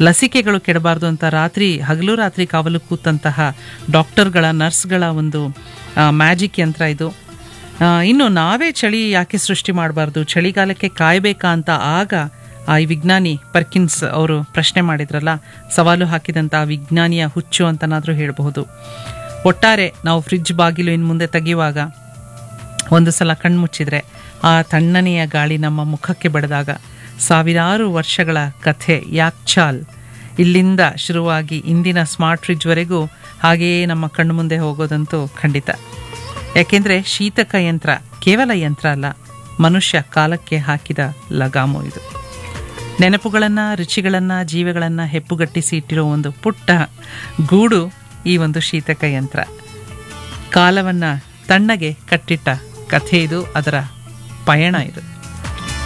ಲಸಿಕೆಗಳು ಕೆಡಬಾರ್ದು ಅಂತ ರಾತ್ರಿ ಹಗಲು ರಾತ್ರಿ ಕಾವಲು ಕೂತಂತಹ ಡಾಕ್ಟರ್ಗಳ ನರ್ಸ್ಗಳ ಒಂದು ಮ್ಯಾಜಿಕ್ ಯಂತ್ರ ಇದು ಆ, ಇನ್ನು ನಾವೇ ಚಳಿ ಯಾಕೆ ಸೃಷ್ಟಿ ಮಾಡಬಾರ್ದು ಚಳಿಗಾಲಕ್ಕೆ ಕಾಯಬೇಕಾ ಅಂತ ಆಗ ಆ ಈ ವಿಜ್ಞಾನಿ ಪರ್ಕಿನ್ಸ್ ಅವರು ಪ್ರಶ್ನೆ ಮಾಡಿದ್ರಲ್ಲ ಸವಾಲು ಹಾಕಿದಂಥ ಆ ವಿಜ್ಞಾನಿಯ ಹುಚ್ಚು ಅಂತನಾದರೂ ಹೇಳಬಹುದು ಒಟ್ಟಾರೆ ನಾವು ಫ್ರಿಡ್ಜ್ ಬಾಗಿಲು ಇನ್ನು ಮುಂದೆ ತೆಗೆಯುವಾಗ ಒಂದು ಸಲ ಕಣ್ಮುಚ್ಚಿದ್ರೆ ಆ ತಣ್ಣನೆಯ ಗಾಳಿ ನಮ್ಮ ಮುಖಕ್ಕೆ ಬಡಿದಾಗ ಸಾವಿರಾರು ವರ್ಷಗಳ ಕಥೆ ಯಾಕ್ಚಾಲ್ ಇಲ್ಲಿಂದ ಶುರುವಾಗಿ ಇಂದಿನ ಸ್ಮಾರ್ಟ್ ಫ್ರಿಡ್ಜ್ವರೆಗೂ ಹಾಗೆಯೇ ನಮ್ಮ ಕಣ್ಣು ಮುಂದೆ ಹೋಗೋದಂತೂ ಖಂಡಿತ ಯಾಕೆಂದರೆ ಶೀತಕ ಯಂತ್ರ ಕೇವಲ ಯಂತ್ರ ಅಲ್ಲ ಮನುಷ್ಯ ಕಾಲಕ್ಕೆ ಹಾಕಿದ ಲಗಾಮು ಇದು ನೆನಪುಗಳನ್ನು ರುಚಿಗಳನ್ನು ಜೀವಗಳನ್ನು ಹೆಪ್ಪುಗಟ್ಟಿಸಿ ಇಟ್ಟಿರೋ ಒಂದು ಪುಟ್ಟ ಗೂಡು ಈ ಒಂದು ಶೀತಕ ಯಂತ್ರ ಕಾಲವನ್ನು ತಣ್ಣಗೆ ಕಟ್ಟಿಟ್ಟ ಕಥೆ ಇದು ಅದರ ಪಯಣ ಇದು